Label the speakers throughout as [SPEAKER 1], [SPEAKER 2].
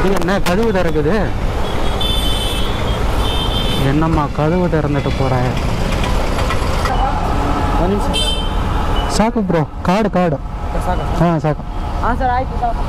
[SPEAKER 1] இது என்ன கதவு திறக்குது என்னம்மா கதவு திறந்துட்டு போற
[SPEAKER 2] ಒಂದು ನಿಮಿಷ
[SPEAKER 1] ಸಾಕು ಬ್ರೋ ಕಾರ್ಡ್ ಕಾರ್ಡ್
[SPEAKER 2] ಸಾಕು
[SPEAKER 1] ಹಾಂ ಸಾಕು
[SPEAKER 2] ಹಾಂ ಸರ್ ಆಯಿತು ಸಾಕು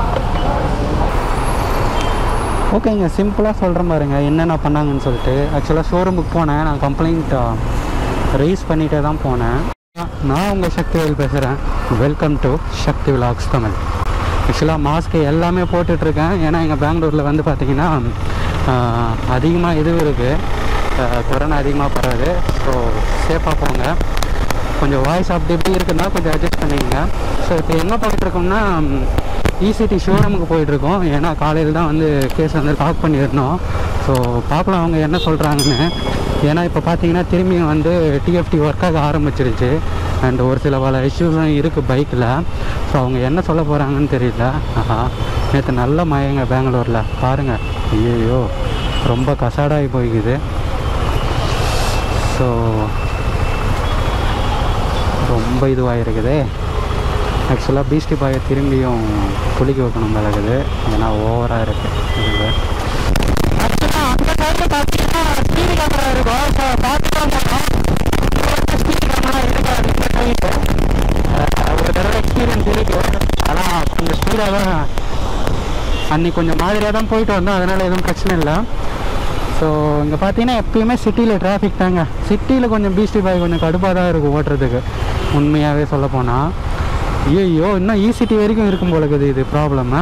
[SPEAKER 1] ஓகேங்க சிம்பிளாக சொல்கிறேன் பாருங்க என்னென்ன பண்ணாங்கன்னு சொல்லிட்டு ஆக்சுவலாக ஷோரூமுக்கு போனேன் நான் கம்ப்ளைண்ட் ரைஸ் பண்ணிகிட்டே தான் போனேன் நான் உங்கள் சக்திவேல் பேசுகிறேன் welcome to Sakthi vlogs Tamil ஆக்சுவலாக மாஸ்க்கு எல்லாமே போட்டுட்ருக்கேன் ஏன்னா எங்கள் பெங்களூரில் வந்து பார்த்திங்கன்னா அதிகமாக இது இருக்குது கொரோனா அதிகமாக பரவுது ஸோ சேஃபாக போங்க கொஞ்சம் வாய்ஸ் அப்படி இப்படி இருக்குன்னா கொஞ்சம் அட்ஜஸ்ட் பண்ணிக்கங்க ஸோ இப்போ எங்கே போயிட்டுருக்கோம்னா இசிடி ஷோரூமுக்கு போயிட்டுருக்கோம் ஏன்னா காலையில் தான் வந்து கேஸ் வந்து லாக் பண்ணிடணும் ஸோ பார்க்கலாம் அவங்க என்ன சொல்கிறாங்கன்னு ஏன்னா இப்போ பார்த்தீங்கன்னா திரும்பியும் வந்து டிஎஃப்டி ஒர்க் ஆக ஆரம்பிச்சிருச்சு அண்ட் ஒரு சில பல இஷ்யூஸும் இருக்குது பைக்கில் ஸோ அவங்க என்ன சொல்ல போகிறாங்கன்னு தெரியல ஆஹா நேற்று நல்ல மயங்க பெங்களூரில் பாருங்க ஐயோ ரொம்ப கசாடாகி போய்க்குது ஸோ ரொம்ப இதுவாக இருக்குது ஆக்சுவலாக பீஸ்டி பாயை திரும்பியும் குளிக்க வைக்கணும் பழகுது ஏன்னா ஓவராக இருக்குது இது அந்த சைடில் பார்த்தீங்கன்னா ஸ்பீடு கேமரா இருக்கும் ஸோ பார்த்து தான் போனோம் ஸ்பீடு கேமரா இருக்காது இந்த சைடு ஒரு தடவை எக்ஸ்பீரியன்ஸ் இருக்கு ஆனால் கொஞ்சம் ஸ்பீடாக தான் அன்னைக்கு கொஞ்சம் மாதிரியாக தான் போயிட்டு வந்தோம் அதனால் எதுவும் பிரச்சனை இல்லை ஸோ இங்கே பார்த்தீங்கன்னா எப்பயுமே சிட்டியில் டிராஃபிக் தாங்க சிட்டியில் கொஞ்சம் பீஸ்டி பாய் கொஞ்சம் கடுப்பாக தான் இருக்கும் ஓட்டுறதுக்கு உண்மையாகவே சொல்ல போனால் ஐயோ இன்னும் இசிட்டி வரைக்கும் இருக்கும் போல இருக்குது இது ப்ராப்ளமு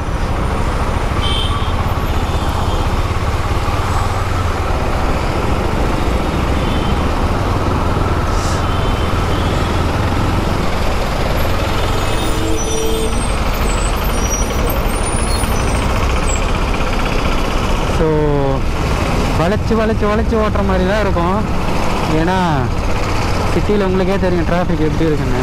[SPEAKER 1] ஸோ வளைச்சி வளைச்சி வளைச்சி ஓட்டுற மாதிரி தான் இருக்கும் ஏன்னா சிட்டியில் உங்களுக்கே தெரியும் டிராஃபிக் எப்படி இருக்குன்னு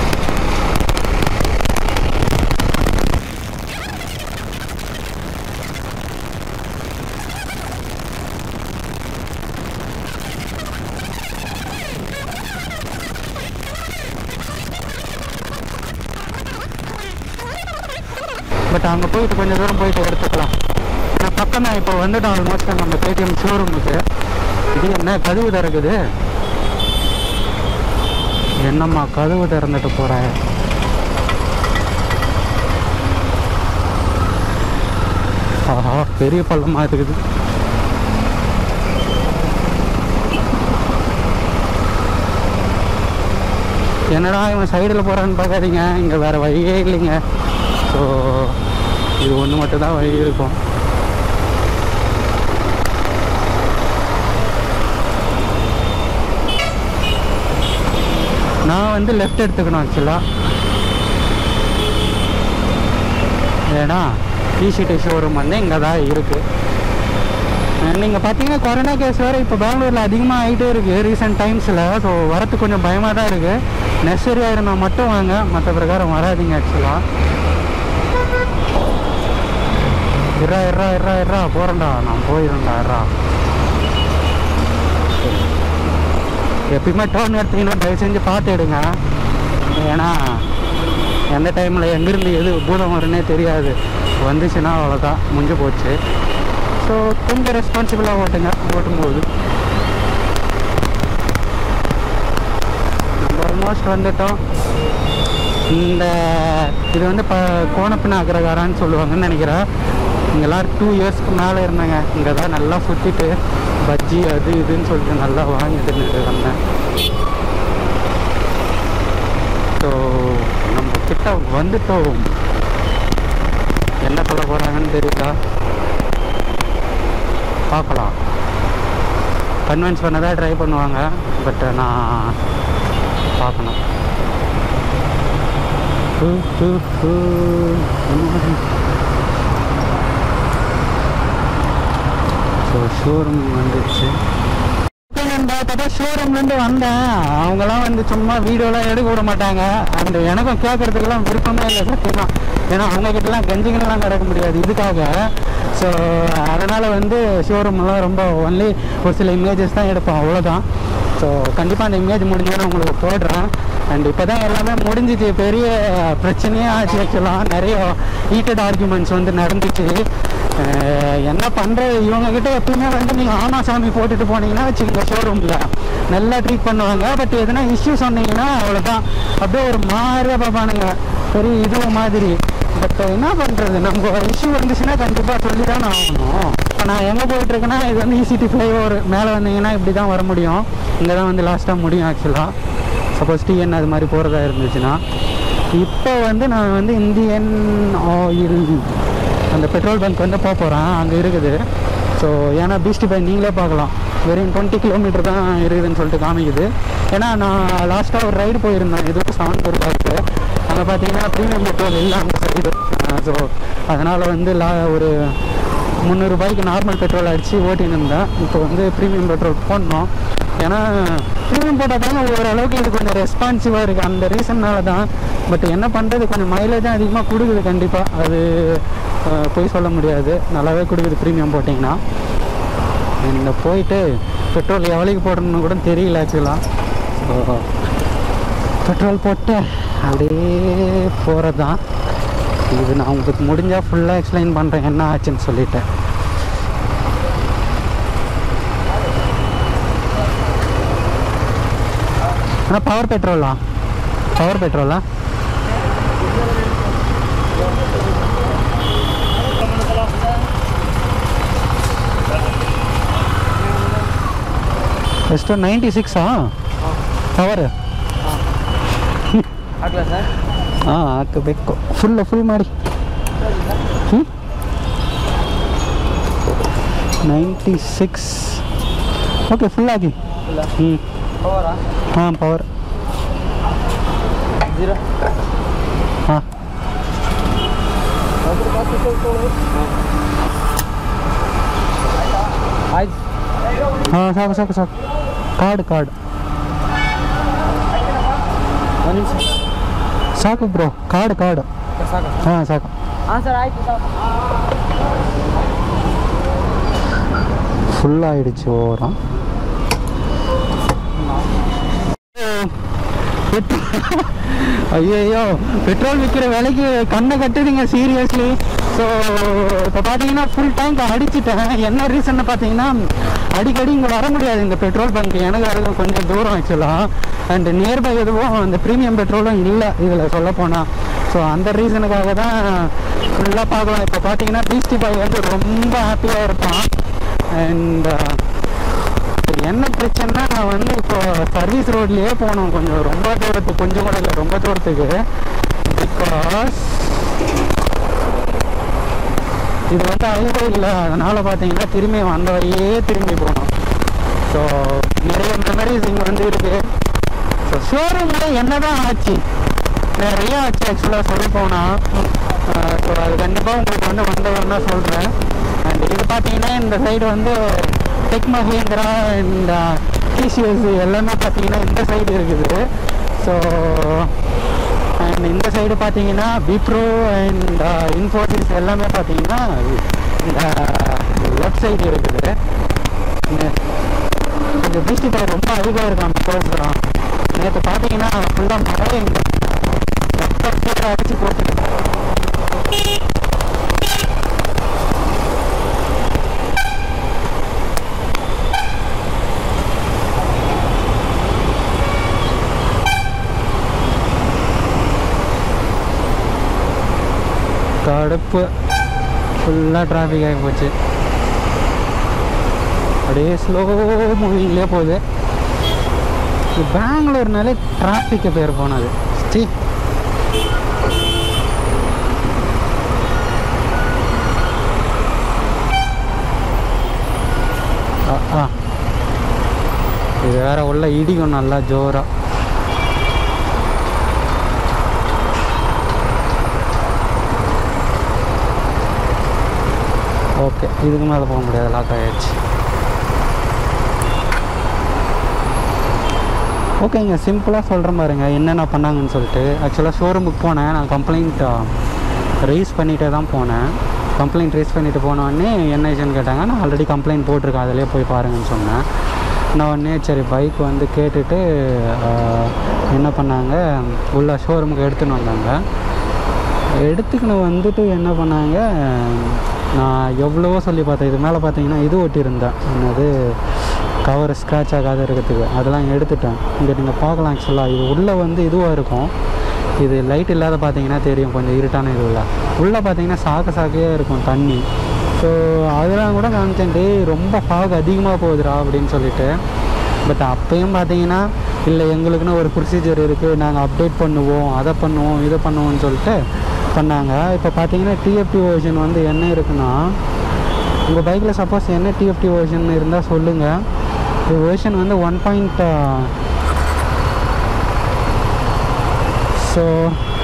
[SPEAKER 1] பட் அங்கே போயிட்டு கொஞ்சம் தூரம் போயிட்டு எடுத்துக்கலாம் ஏன்னா பக்கம் தான் இப்போ வந்துட்டோம் ஆல்மோஸ்ட் நம்ம கேடிஎம் ஷோரூமுக்கு இது என்ன கதவு திறக்குது என்னம்மா கதவு திறந்துட்டு போற ஆஹா பெரிய பள்ளமா இருக்குது என்னடா இவன் சைடில் போகிறான்னு பார்க்காதீங்க இங்கே வேறு வழியே இல்லைங்க ஸோ இது ஒன்று மட்டும் தான் வழி இருக்கும் நான் வந்து லெஃப்ட் எடுத்துக்கணும் ஆக்சுவலாக ஏன்னா டிஷர்ட் ஷோரூம் வந்து இங்கே தான் இருக்குது நீங்கள் பார்த்தீங்கன்னா கொரோனா கேஸ் வேறு இப்போ பெங்களூரில் அதிகமாக ஆகிட்டே இருக்குது ரீசெண்ட் டைம்ஸில் ஸோ வரத்துக்கு கொஞ்சம் பயமாக தான் இருக்குது நெசரியாக இருந்தால் மட்டும் வாங்க மற்ற பிரகாரம் வராதீங்க ஆக்சுவலாக இறா இறா இறா இறா போகிறேன்டா நான் போயிடும்டா இறா எப்பயுமே டோன் எடுத்தீங்கன்னா தயவு செஞ்சு பார்த்து எடுங்க ஏன்னா எந்த டைமில் எங்கேருந்து எது பூதம் வரும்னே தெரியாது வந்துச்சுன்னா அவ்வளோதான் முடிஞ்சு போச்சு ஸோ கொஞ்சம் ரெஸ்பான்சிபிளாக ஓட்டுங்க ஓட்டும்போது நம்ம ஆல்மோஸ்ட் வந்துட்டோம் இந்த இது வந்து இப்போ கோணப்பின அக்ரகாரான்னு சொல்லுவாங்கன்னு நினைக்கிறேன் இங்கெல்லாம் டூ இயர்ஸ்க்கு மேலே இருந்தாங்க இங்கே தான் நல்லா சுற்றிட்டு பஜ்ஜி அது இதுன்னு சொல்லிட்டு நல்லா வாங்கிட்டு வந்தேன் ஸோ நம்ம கிட்ட வந்துட்டோம் என்ன சொல்ல போகிறாங்கன்னு தெரியல பார்க்கலாம் கன்வின்ஸ் பண்ண தான் ட்ரை பண்ணுவாங்க பட் நான் பார்க்கணும் ஹூ, ஹூ, ஹூ. ஸோ ஷோரூம் வந்துச்சு பார்த்தா ஷோரூம்லேருந்து வந்தேன் அவங்களாம் வந்து சும்மா வீடியோலாம் எடுக்க விட மாட்டாங்க அந்த எனக்கும் கேட்கறதுக்கெல்லாம் விருப்பமே இல்லை சத்தியமா ஏன்னா அவங்க கிட்டலாம் கெஞ்சிங்கெல்லாம் கிடக்க முடியாது இதுக்காக ஸோ அதனால் வந்து ஷோரூம்லாம் ரொம்ப ஒன்லி ஒரு சில இமேஜஸ் தான் எடுப்போம் அவ்வளோதான் ஸோ கண்டிப்பாக அந்த இமேஜ் முடிஞ்சோன்னு உங்களுக்கு போடுறேன் அண்ட் இப்போ தான் எல்லாமே முடிஞ்சிச்சு பெரிய பிரச்சனையே ஆச்சு ஆக்சுவலாக நிறைய ஹீட்டட் ஆர்குமெண்ட்ஸ் வந்து நடந்துச்சு அஹ் என்ன பண்ணுறது இவங்க கிட்ட எப்பயுமே வந்து நீங்கள் ஆமா சாமி போட்டுட்டு போனீங்கன்னா வச்சுக்கோங்க ஷோரூமில் நல்லா ட்ரீட் பண்ணுவாங்க பட் எதுனா இஷ்யூ சொன்னீங்கன்னா அவ்வளோதான் அப்படியே ஒரு மாதிரியாக பார்ப்பானுங்க பெரிய இது மாதிரி பட் என்ன பண்ணுறது நம்ம இஷ்யூ வந்துச்சுன்னா கண்டிப்பாக சொல்லி தானே ஆகணும் இப்போ நான் எங்கே போயிட்டுருக்கேன்னா இது வந்து இசிடி ஃப்ளைஓவர் மேலே வந்தீங்கன்னா இப்படி தான் வர முடியும் இங்கே தான் வந்து லாஸ்ட்டாக முடியும் ஆக்சுவலாக சப்போஸ் டிஎன் அது மாதிரி போகிறதா இருந்துச்சுன்னா இப்போ வந்து நான் வந்து இந்தியன் ஆயில் அந்த பெட்ரோல் பங்க் வந்து போக போகிறேன் அங்கே இருக்குது ஸோ ஏன்னா பீஸ்டி பை நீங்களே பார்க்கலாம் வெறும் டுவெண்ட்டி கிலோமீட்டர் தான் இருக்குதுன்னு சொல்லிட்டு காமிக்குது ஏன்னா நான் லாஸ்ட்டாக ஒரு ரைடு போயிருந்தேன் எதுவும் செவன் ஒரு பார்க்கு அங்கே பார்த்தீங்கன்னா ப்ரீமியம் பெட்ரோல் இல்லை அந்த சைடு ஸோ அதனால் வந்து லா ஒரு முந்நூறுபாய்க்கு நார்மல் பெட்ரோல் அடித்து ஓட்டின்னு இருந்தேன் இப்போ வந்து ப்ரீமியம் பெட்ரோல் போடணும் ஏன்னா ப்ரீமியம் போட்டால் தாங்க ஓரளவுக்கு இது கொஞ்சம் ரெஸ்பான்சிவாக இருக்குது அந்த ரீசன்னால தான் பட் என்ன பண்ணுறது கொஞ்சம் மைலேஜும் அதிகமாக கொடுக்குது கண்டிப்பாக அது அஹ், பொய் சொல்ல முடியாது நல்லாவே கொடுக்குது ப்ரீமியம் போட்டிங்கன்னா இந்த போயிட்டு பெட்ரோல் எவ்வளோக்கு போடணும்னு கூட தெரியல ஆக்சுவலாக ஸோ பெட்ரோல் போட்டு அப்படியே போகிறது தான் இது நான் உங்களுக்கு முடிஞ்சால் ஃபுல்லாக எக்ஸ்பிளைன் பண்ணுறேன் என்ன ஆச்சுன்னு சொல்லிட்டு ஆனால் பவர் பெட்ரோலா பவர் பெட்ரோலா ಎಷ್ಟು ನೈಂಟಿ ಸಿಕ್ಸಾ ಪವರ್
[SPEAKER 2] ಹಾಕ್ಲಾ ಸರ್
[SPEAKER 1] ಹಾಂ ಹಾಕಬೇಕು ಫುಲ್ ಫುಲ್ ಮಾಡಿ ಹ್ಞೂ ನೈಂಟಿ ಸಿಕ್ಸ್ ಓಕೆ ಫುಲ್ ಆಗಿ
[SPEAKER 2] ಇಲ್ಲ
[SPEAKER 1] ಹ್ಞೂ
[SPEAKER 2] ಪವರಾ
[SPEAKER 1] ಹಾಂ ಪವರ್
[SPEAKER 2] ಜೀರೋ
[SPEAKER 1] ಹಾಂ
[SPEAKER 2] ಆಯ್ತು
[SPEAKER 1] ಹಾಂ ಸಾಕು ಸಾಕು ಸಾಕು ಕಾರ್ಡ್ ಕಾರ್ಡ್
[SPEAKER 2] ಒಂದು ನಿಮಿಷ
[SPEAKER 1] ಸಾಕು ಬ್ರೋ ಕಾರ್ಡ್ ಕಾರ್ಡ್
[SPEAKER 2] ಸಾಕು
[SPEAKER 1] ಹಾಂ ಸಾಕು
[SPEAKER 2] ಹಾಂ ಸರ್ ಆಯಿತು ಸಾಕು
[SPEAKER 1] ஃபுல் ஆயிடுச்சு ஓரம் ஐயோ பெட்ரோல் விற்கிற விலைக்கு கண்ணை கட்டுதுங்க சீரியஸ்லி ஸோ இப்போ பார்த்தீங்கன்னா ஃபுல் டேங்க் அடிச்சிட்டேன் என்ன ரீசன்னு பார்த்தீங்கன்னா அடிக்கடி இங்கே வர முடியாது இந்த பெட்ரோல் பங்க் எனக்கு வரது கொஞ்சம் தூரம் ஆக்சுவலாக அண்ட் நியர்பை எதுவும் அந்த ப்ரீமியம் பெட்ரோலும் இல்லை இதில் சொல்ல போனால் ஸோ அந்த ரீசனுக்காக தான் ஃபுல்லாக பார்க்கலாம் இப்போ பார்த்தீங்கன்னா பீஸ்டி பாய் வந்து ரொம்ப ஹாப்பியாக இருப்பான் அண்ட் என்ன பிரச்சனைனா நான் வந்து இப்போ சர்வீஸ் ரோட்லேயே போகணும் கொஞ்சம் ரொம்ப தூரத்துக்கு கொஞ்சம் கூட இல்லை ரொம்ப தூரத்துக்கு பிகாஸ் இது வந்து ஹைவே இல்லை அதனால் பார்த்தீங்கன்னா திரும்பி வந்த வழியே திரும்பி போகணும் ஸோ நிறைய மெமரிஸ் இங்கே வந்து இருக்குது ஸோ ஷோரூமில் என்ன தான் ஆச்சு நிறைய ஆச்சு ஆக்சுவலாக சொல்ல போனால் ஸோ அது கண்டிப்பாக உங்களுக்கு வந்து வந்தவன் தான் சொல்கிறேன் அண்ட் இது பார்த்தீங்கன்னா இந்த சைடு வந்து டெக் மஹேந்திரா அண்ட் டிசிஎஸ் எல்லாமே பார்த்தீங்கன்னா இந்த சைடு இருக்குது ஸோ அண்ட் இந்த சைடு பார்த்தீங்கன்னா விப்ரோ அண்ட் இன்ஃபோசிஸ் எல்லாமே பார்த்தீங்கன்னா இந்த லெஃப்ட் சைடு இருக்குது இந்த கொஞ்சம் பீஸ்டி டயர் ரொம்ப அதிகம் இருக்கான் பிகாஸ் நேற்று பார்த்தீங்கன்னா ஃபுல்லாக மழை அடிச்சு போட்டு கடுப்பு ஃபுல்லாக டிராஃபிக் ஆகி போச்சு அப்படியே ஸ்லோ மூவிங்லேயே போகுது இது பெங்களூர்னாலே டிராஃபிக்கு பேர் போனது ஸ்ரீ ஆ ஆ இது வேற உள்ள இடிக்கும் நல்லா ஜோரா ஓகே இதுக்கு மேலே போக முடியாது லாக் ஆகிடுச்சு ஓகேங்க சிம்பிளாக சொல்கிற பாருங்க என்னென்ன பண்ணாங்கன்னு சொல்லிட்டு ஆக்சுவலாக ஷோரூமுக்கு போனேன் நான் கம்ப்ளைண்ட் ரைஸ் பண்ணிகிட்டே தான் போனேன் கம்ப்ளைண்ட் ரைஸ் பண்ணிட்டு போனோடனே என்ன ஆச்சுன்னு கேட்டாங்க நான் ஆல்ரெடி கம்ப்ளைண்ட் போட்டிருக்கேன் அதிலே போய் பாருங்கன்னு சொன்னேன் நான் உடனே சரி பைக் வந்து கேட்டுட்டு ஆஹ், என்ன பண்ணாங்க உள்ள ஷோரூமுக்கு எடுத்துன்னு வந்தாங்க எடுத்துக்கின்னு வந்துட்டு என்ன பண்ணாங்க நான் நான் எவ்வளவோ சொல்லி பார்த்தேன் இது மேலே பார்த்தீங்கன்னா இது ஒட்டியிருந்தேன் என்னது கவர் ஸ்க்ராட்ச் ஆகாத இருக்கிறதுக்கு அதெல்லாம் எடுத்துட்டேன் இங்கே நீங்கள் பார்க்கலாம் ஆக்சுவலாக இது உள்ளே வந்து இதுவாக இருக்கும் இது லைட் இல்லாத பார்த்தீங்கன்னா தெரியும் கொஞ்சம் இருட்டான இதுவில் உள்ளே பார்த்தீங்கன்னா சாக்க சாக்கையாக இருக்கும் தண்ணி ஸோ அதெல்லாம் கூட காமிச்சேன் டேய் ரொம்ப ஃபாக் அதிகமாக போகுதுடா அப்படின்னு சொல்லிட்டு பட் அப்பயும் பார்த்தீங்கன்னா இல்லை எங்களுக்குன்னு ஒரு ப்ரொசீஜர் இருக்குது நாங்கள் அப்டேட் பண்ணுவோம் அதை பண்ணுவோம் இதை பண்ணுவோம்னு சொல்லிட்டு பண்ணாங்க இப்போ பார்த்தீங்கன்னா டிஎஃப்டி வெர்ஷன் வந்து என்ன இருக்குன்னா உங்கள் பைக்கில் சப்போஸ் என்ன டிஎஃப்டி வெர்ஷன் இருந்தால் சொல்லுங்கள் இது வெர்ஷன் வந்து one point so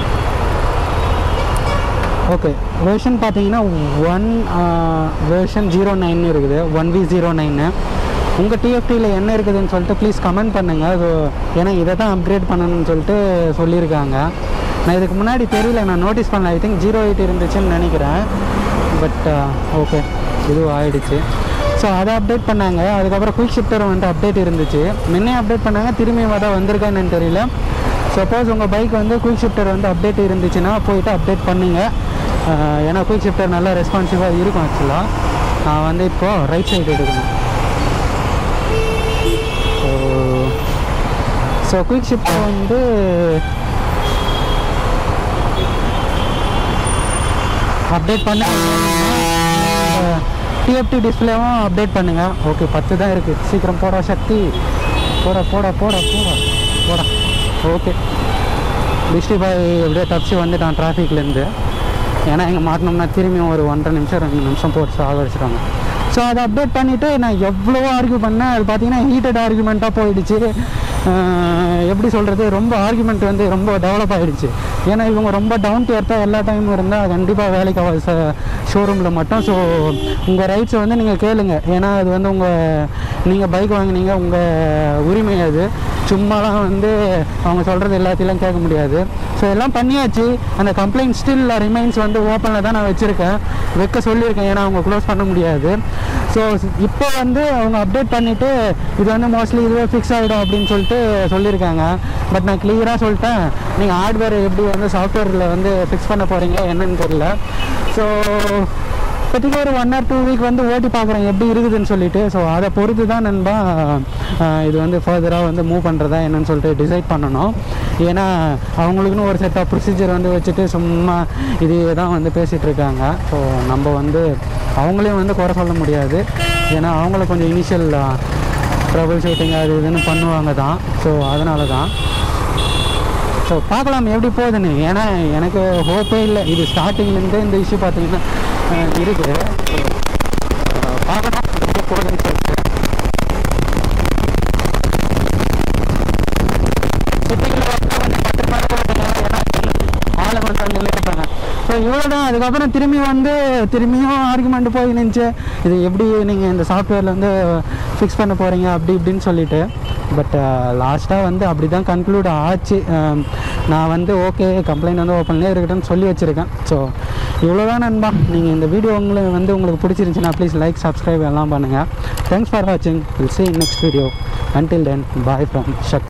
[SPEAKER 1] okay version பார்த்தீங்கன்னா ஒன் வெர்ஷன் ஜீரோ நைன் இருக்குது ஒன் வி ஜீரோ நைனு உங்கள் டிஎஃப்டியில் என்ன இருக்குதுன்னு சொல்லிட்டு ப்ளீஸ் கமெண்ட் பண்ணுங்கள் அது ஏன்னா இதை தான் அப்கிரேட் பண்ணணும்னு சொல்லிட்டு சொல்லியிருக்காங்க நான் இதுக்கு முன்னாடி தெரியல நான் நோட்டீஸ் பண்ணல ஐ திங்க் ஜீரோ எயிட் இருந்துச்சுன்னு நினைக்கிறேன் பட் ஓகே இதுவும் ஆயிடுச்சு ஸோ அதை அப்டேட் பண்ணாங்க அதுக்கப்புறம் குயிக் ஷிஃப்டர் வந்துட்டு அப்டேட் இருந்துச்சு முன்னே அப்டேட் பண்ணாங்க திரும்பியும் தான் வந்திருக்கான்னு தெரியல சப்போஸ் உங்கள் பைக் வந்து குயிக் ஷிஃப்டர் வந்து அப்டேட் இருந்துச்சுன்னா போயிட்டு அப்டேட் பண்ணுங்க ஆஹ் ஏன்னா குயிக் ஷிஃப்டர் நல்லா ரெஸ்பான்சிவாக இருக்கும் ஆக்சுவலாக நான் வந்து இப்போது ரைட் சைடு எடுக்கணும் ஸோ ஸோ குயிக் ஷிஃப்டர் வந்து அப்டேட் பண்ண டிஎஃப்டி டிஸ்பிளேவும் அப்டேட் பண்ணுங்க ஓகே பத்து தான் இருக்குது சீக்கிரம் போடா சக்தி போடா போடா போடா போடா போடா ஓகே பிஸ்டி பாய் எப்படியோ தப்பிச்சு வந்துட்டான் டிராஃபிக்லேருந்து ஏன்னா இங்கே மாட்டினோம்னா திரும்பியும் ஒரு ஒன்றரை நிமிஷம் ரெண்டு நிமிஷம் போட்டு சாகடிச்சிட்டாங்க ஸோ அதை அப்டேட் பண்ணிவிட்டு நான் எவ்வளவோ ஆர்கியூ பண்ணேன் அது பார்த்தீங்கன்னா ஹீட்டட் ஆர்குமெண்ட்டாக போயிடுச்சு ஆஹ் எப்படி சொல்கிறது ரொம்ப ஆர்குமெண்ட் வந்து ரொம்ப டெவலப் ஆகிடுச்சு ஏன்னா இவங்க ரொம்ப டவுன் டு எர்த்தாக எல்லா டைமும் இருந்தால் கண்டிப்பாக வேலைக்கு ஆகாது ஷோரூமில் மட்டும் ஸோ உங்கள் ரைட்ஸை வந்து நீங்கள் கேளுங்க ஏன்னா அது வந்து உங்கள் நீங்கள் பைக் வாங்குனீங்க உங்கள் உரிமை அது சும்மாலாம் வந்து அவங்க சொல்கிறது எல்லாத்தையும் கேட்க முடியாது ஸோ எல்லாம் பண்ணியாச்சு அந்த கம்ப்ளைண்ட் ஸ்டில் ரிமைன்ஸ் வந்து ஓப்பனில் தான் நான் வச்சுருக்கேன் வைக்க சொல்லியிருக்கேன் ஏன்னா அவங்க க்ளோஸ் பண்ண முடியாது ஸோ இப்போ வந்து அவங்க அப்டேட் பண்ணிவிட்டு இது வந்து மோஸ்ட்லி இதுவே ஃபிக்ஸ் ஆகிடும் அப்படின்னு சொல்லிட்டு சொல்லியிருக்காங்க பட் நான் கிளியராக சொல்லிட்டேன் நீங்கள் ஹார்ட்வேர் எப்படி வந்து சாஃப்ட்வேரில் வந்து ஃபிக்ஸ் பண்ண போகிறீங்க என்னன்னு தெரியல ஸோ இப்போதைக்கு ஒரு ஒன் ஆர் டூ வீக் வந்து ஓட்டி பார்க்குறேன் எப்படி இருக்குதுன்னு சொல்லிட்டு ஸோ அதை பொறுத்து தான் நண்பா ஆஹ் இது வந்து ஃபர்தராக வந்து மூவ் பண்ணுறதா என்னன்னு சொல்லிட்டு டிசைட் பண்ணணும் ஏன்னா அவங்களுக்குன்னு ஒரு செட் ஆஃப் ப்ரொசீஜர் வந்து வச்சுட்டு சும்மா இது தான் வந்து பேசிகிட்டு இருக்காங்க ஸோ நம்ம வந்து அவங்களையும் வந்து குறை சொல்ல முடியாது ஏன்னா அவங்கள கொஞ்சம் இனிஷியல் ட்ரபிள் ஷூட்டிங் அது இதுன்னு பண்ணுவாங்க தான் ஸோ அதனால தான் ஸோ பார்க்கலாம் எப்படி போகுதுன்னு ஏன்னா எனக்கு ஹோப்பே இல்லை இது ஸ்டார்டிங்லேருந்தே இந்த இஷ்யூ பார்த்தீங்கன்னா அஹ், இருக்குது அஹ், பார்க்கலாம் எப்படி போகுதுன்னு சொல்லிட்டு சிட்டிங்கில் வந்து கொஞ்சம் பத்திரமா இருக்கணும் ஏன்னா ஆளை வந்து வந்து நிலைப்பாங்க ஸோ இவ்வளோ தான் அதுக்கப்புறம் திரும்பி வந்து திரும்பியும் ஆர்குமெண்ட் போய் நினச்சி இது எப்படி நீங்கள் இந்த சாஃப்ட்வேரில் வந்து ஃபிக்ஸ் பண்ண போகிறீங்க அப்படி இப்படின்னு சொல்லிட்டு பட் லாஸ்ட்டாக வந்து அப்படி தான் கன்க்ளூட் ஆச்சு அஹ், நான் வந்து ஓகே கம்ப்ளைண்ட் வந்து ஓப்பன்லேயே இருக்கட்டும்னு சொல்லி வச்சுருக்கேன் ஸோ இவ்வளோ தான் நண்பா நீங்கள் இந்த வீடியோ உங்களுக்கு வந்து உங்களுக்கு பிடிச்சிருந்துச்சுன்னா ப்ளீஸ் லைக் சப்ஸ்கிரைப் எல்லாம் பண்ணுங்கள் தேங்க்ஸ் ஃபார் வாட்சிங் will see in next video until then bye from shak